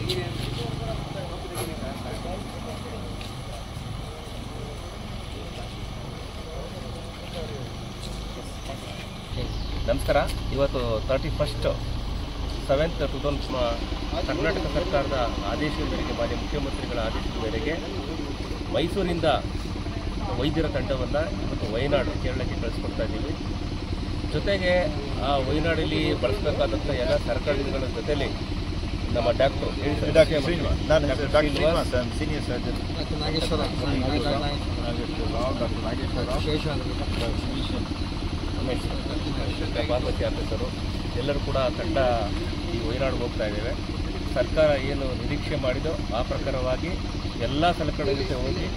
ನಮಸ್ಕಾರ ಇವತ್ತು thirty first seventh two thousand Karnataka ಸರ್ಕಾರದ ಆದೇಶದ ಮೇರೆಗೆ ಮಾನ್ಯ ಮುಖ್ಯಮಂತ್ರಿಗಳ ಆದೇಶದ ಮೇರೆಗೆ ಮೈಸೂರಿಂದ ವೈದ್ಯರ ತಂಡವನ್ನು ಇವತ್ತು ವಯನಾಡು ಕೇರಳಕ್ಕೆ ಕಳಿಸ್ಕೊಡ್ತಾ ಇದ್ದೀವಿ ಜೊತೆಗೆ ಆ ವಯನಾಡಲ್ಲಿ ಬಳಸಬೇಕಾದಂಥ ಎಲ್ಲ ಸರ್ಕಾರಗಳ ಜೊತೆಲಿ ನಮ್ಮ ಡಾಕ್ಟ್ರು ಡಾಕ್ಟರ್ ಶ್ರೀನಿವಾಸ್ ನಾನು doctor doctor Srinivas, Srinivas I senior surgeon doctor Nageshwara Nageshwara Rao doctor Nageshwara Rao Seshadri physician Umesh Bhagavati officer ಎಲ್ಲರೂ ಕೂಡ ತಂಡ ಈ ವಯನಾಡು ಹೋಗ್ತಾ ಇದ್ದೇವೆ ಸರ್ಕಾರ ಏನು ನಿರೀಕ್ಷೆ ಮಾಡಿದೋ ಆ ಪ್ರಕಾರವಾಗಿ ಎಲ್ಲ ಸಲಕರಣೆ ಜೊತೆ ಹೋಗಿ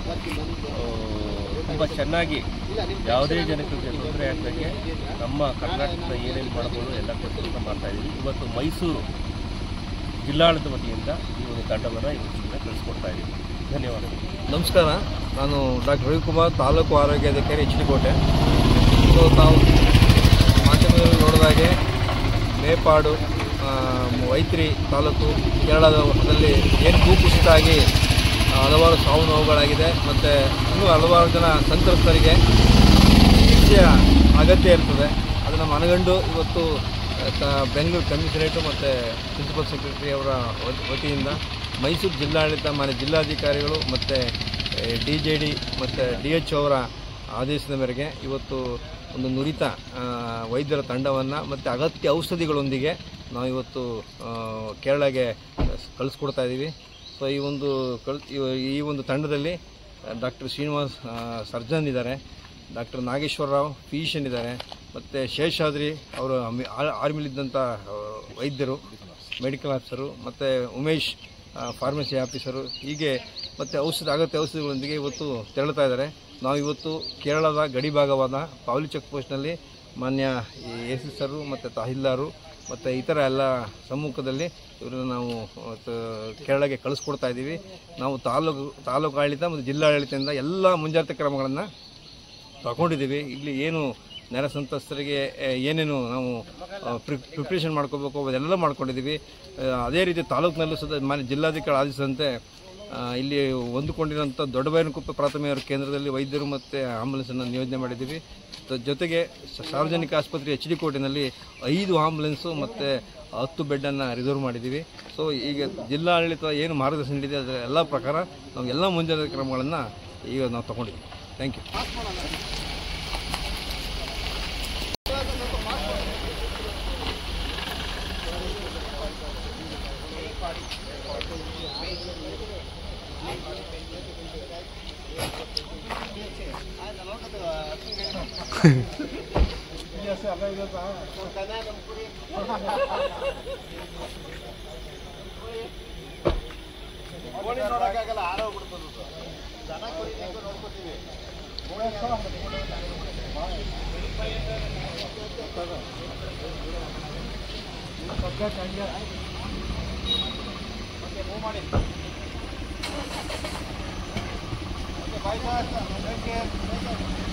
ತುಂಬ ಚೆನ್ನಾಗಿ ಯಾವುದೇ ಜನಕ್ಕೆ ತೊಂದರೆ ಆಗದಂಗೆ ನಮ್ಮ ಕರ್ನಾಟಕದ ಏನೇನು ಮಾಡ್ಬೋದು ಎಲ್ಲ ಕೆಲಸ ಮಾಡ್ತಾ ಇದ್ದೀವಿ ಇವತ್ತು ಮೈಸೂರು ಜಿಲ್ಲಾಡಳಿತ ವತಿಯಿಂದ ಈ ಒಂದು ತಂಡವನ್ನು ಇವತ್ತಿಂದ ಕಳಿಸ್ಕೊಡ್ತಾ ಇದ್ದೀವಿ ಧನ್ಯವಾದಗಳು ನಮಸ್ಕಾರ ನಾನು ಡಾಕ್ಟರ್ ರವಿಕುಮಾರ್ ತಾಲೂಕು ಆರೋಗ್ಯಾಧಿಕಾರಿ ಎಚ್ ಡಿ ಕೋಟೆ ಸೊ ತಾವು ಮಾಧ್ಯಮದಲ್ಲಿ ನೋಡಿದಾಗೆ ಮೇಪಾಡು ಆ, ವೈತ್ರಿ ತಾಲೂಕು ಕೇರಳದಲ್ಲಿ ಏನು ಭೂಕುಸಿತ ಆಗಿ ಹಲವಾರು ಸಾವು ನೋವುಗಳಾಗಿದೆ ಮತ್ತು ಇನ್ನೂ ಹಲವಾರು ಜನ ಸಂತ್ರಸ್ತರಿಗೆ ಚಿಕಿತ್ಸೆಯ ಅಗತ್ಯ ಇರ್ತದೆ ಅದನ್ನು ಮನಗಂಡು ಇವತ್ತು ಕ- ಬೆಂಗಳೂರು ಕಮಿಷನರೇಟು ಮತ್ತು ಪ್ರಿನ್ಸಿಪಲ್ ಸೆಕ್ರೆಟರಿ ಅವರ ವತ್- ವತಿಯಿಂದ ಮೈಸೂರು ಜಿಲ್ಲಾಡಳಿತ ಮಾನ್ಯ ಜಿಲ್ಲಾಧಿಕಾರಿಗಳು ಮತ್ತು ಡಿ ಜೆ ಡಿ ಮತ್ತು ಡಿ ಎಚ್ ಅವರ ಆದೇಶದ ಮೇರೆಗೆ ಇವತ್ತು ಒಂದು ನುರಿತ ಆ, ವೈದ್ಯರ ತಂಡವನ್ನು ಮತ್ತು ಅಗತ್ಯ ಔಷಧಿಗಳೊಂದಿಗೆ ನಾವು ಇವತ್ತು ಆ, ಕೇರಳಗೆ ಕಳಿಸ್ಕೊಡ್ತಾ ಇದ್ದೀವಿ ಸೊ ಈ ಒಂದು ಕಳ್ ಈ- ಈ ಒಂದು ತಂಡದಲ್ಲಿ ಡಾಕ್ಟರ್ ಶ್ರೀನಿವಾಸ್ ಆ, ಸರ್ಜನ್ ಇದ್ದಾರೆ ಡಾಕ್ಟರ್ ನಾಗೇಶ್ವರ ರಾವ್ ಫಿಸಿಷಿಯನ್ ಇದ್ದಾರೆ ಮತ್ತು ಶೇಷಾದ್ರಿ ಅವರು ಆರ್ಮಿಲಿದ್ದಂಥ ವೈದ್ಯರು ಮೆಡಿಕಲ್ ಆಫೀಸರು ಮತ್ತು ಉಮೇಶ್ ಫಾರ್ಮಸಿ ಆಫೀಸರು ಹೀಗೆ ಮತ್ತು ಔಷಧ ಅಗತ್ಯ ಔಷಧಿಗಳೊಂದಿಗೆ ಇವತ್ತು ತೆರಳುತ್ತಾ ಇದ್ದಾರೆ ನಾವು ಇವತ್ತು ಕೇರಳದ ಗಡಿ ಭಾಗವಾದ ಪಾವಲಿ ಚೆಕ್ ಪೋಸ್ಟ್ನಲ್ಲಿ ಮಾನ್ಯ ಎ ಸಿ ಸರು ಮತ್ತು ತಹೀಲ್ದಾರು ಮತ್ತು ಇತರ ಎಲ್ಲ ಸಮ್ಮುಖದಲ್ಲಿ ಇವರನ್ನು ನಾವು ಇವತ್ತು ಕೇರಳಕ್ಕೆ ಕಳಿಸ್ಕೊಡ್ತಾ ಇದ್ದೀವಿ ನಾವು ತಾಲೂಕು ತಾಲೂಕು ಆಡಳಿತ ಮತ್ತು ಜಿಲ್ಲಾಡಳಿತದಿಂದ ಎಲ್ಲ ಮುಂಜಾಗ್ರತಾ ಕ್ರಮಗಳನ್ನು ತಗೊಂಡಿದ್ದೀವಿ ಇಲ್ಲಿ ಏನು ನೆರೆ ಸಂತ್ರಸ್ತರಿಗೆ ಆ, ಏನೇನು ನಾವು ಪ್ರಿಪ್ರೇಷನ್ ಮಾಡ್ಕೋಬೇಕು ಅದೆಲ್ಲ ಮಾಡ್ಕೊಂಡಿದ್ದೀವಿ ಆ, ಅದೇ ರೀತಿ ತಾಲೂಕಿನಲ್ಲೂ ಸಹ ಮಾನ್ಯ ಜಿಲ್ಲಾಧಿಕಾರಿ ಆದೇಶದಂತೆ ಆ, ಇಲ್ಲಿ ಹೊಂದಿಕೊಂಡಿರುವಂಥ ದೊಡ್ಡಬೈನಕುಪ್ಪ ಪ್ರಾಥಮಿಕ ಕೇಂದ್ರದಲ್ಲಿ ವೈದ್ಯರು ಮತ್ತು ಆಂಬುಲೆನ್ಸನ್ನು ನಿಯೋಜನೆ ಮಾಡಿದ್ದೀವಿ ತ- ಜೊತೆಗೆ ಸ- ಸಾರ್ವಜನಿಕ ಆಸ್ಪತ್ರೆ ಎಚ್ ಡಿ ಕೋಟೆನಲ್ಲಿ ಐದು ಆಂಬುಲೆನ್ಸು ಮತ್ತು ಹತ್ತು ಬೆಡ್ಡನ್ನು ರಿಸರ್ವ್ ಮಾಡಿದ್ದೀವಿ ಸೊ ಈಗ ಜಿಲ್ಲಾಡಳಿತ ಏನು ಮಾರ್ಗದರ್ಶನ ನೀಡಿದೆ ಅದರ ಎಲ್ಲ ಪ್ರಕಾರ ನಾವು ಎಲ್ಲ ಮುಂಜಾಗ್ರತಾ ಕ್ರಮಗಳನ್ನು ಈಗ ನಾವು ತಗೊಂಡಿದ್ದೀವಿ ಥ್ಯಾಂಕ್ ಯು ಬಾಯ್